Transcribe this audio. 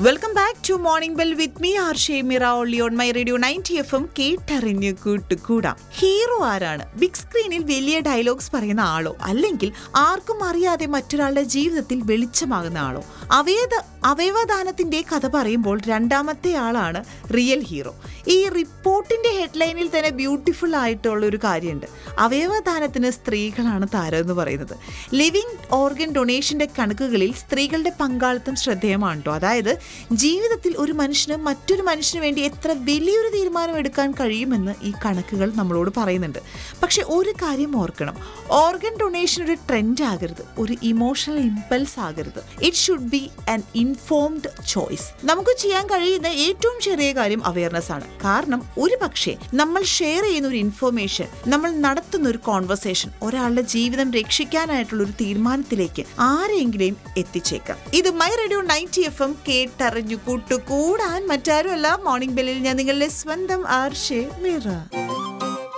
welcome back to morning bell with me R Shemira only on my radio ninety F M കേട്ടറിഞ്ഞ് കൂട്ടുകൂടാം hero ആരാണ് big സ്ക്രീനിൽ വലിയ dialogues പറയുന്ന ആളോ അല്ലെങ്കിൽ ആർക്കും അറിയാതെ മറ്റൊരാളുടെ ജീവിതത്തിൽ വെളിച്ചമാകുന്ന ആളോ അവയവ അവയവദാനത്തിന്റെ കഥ പറയുമ്പോൾ രണ്ടാമത്തെ ആളാണ് റിയൽ ഹീറോ ഈ റിപ്പോർട്ടിന്റെ ഹെഡ്ലൈനിൽ തന്നെ ബ്യൂട്ടിഫുൾ ആയിട്ടുള്ള ഒരു കാര്യമുണ്ട് അവയവദാനത്തിന് സ്ത്രീകളാണ് താരം എന്ന് പറയുന്നത് ലിവിങ് ഓർഗൻ ഡൊണേഷന്റെ കണക്കുകളിൽ സ്ത്രീകളുടെ പങ്കാളിത്തം ശ്രദ്ധേയമാണ് കേട്ടോ അതായത് ജീവിതത്തിൽ ഒരു മനുഷ്യന് മറ്റൊരു മനുഷ്യന് വേണ്ടി എത്ര വലിയൊരു തീരുമാനം എടുക്കാൻ കഴിയുമെന്ന് ഈ കണക്കുകൾ നമ്മളോട് പറയുന്നുണ്ട് പക്ഷെ ഒരു കാര്യം ഓർക്കണം ഓർഗൻ ഡൊണേഷൻ ഒരു ട്രെൻഡ് ആകരുത് ഒരു ഇമോഷണൽ ഇമ്പൾസ് ആകരുത് it should be an informed choice നമുക്ക് ചെയ്യാൻ കഴിയുന്ന ഏറ്റവും ചെറിയ കാര്യം അവയർനെസ് ആണ് കാരണം ഒരു പക്ഷേ നമ്മൾ ഷെയർ ചെയ്യുന്ന ഒരു ഇൻഫോർമേഷൻ നമ്മൾ നടത്തുന്ന ഒരു കോൺവെർസേഷൻ ഒരാളുടെ ജീവിതം രക്ഷിക്കാനായിട്ടുള്ള ഒരു തീരുമാനത്തിലേക്ക് ആരെങ്കിലും എത്തിച്ചേക്കാം ഇത് my radio ninety F M കേട്ടറിഞ്ഞു കൂട്ടുകൂടാൻ മറ്റാരുമല്ല മോർണിംഗ് ബെല്ലിൽ ഞാൻ നിങ്ങളുടെ സ്വന്തം ആർഷേ മീറ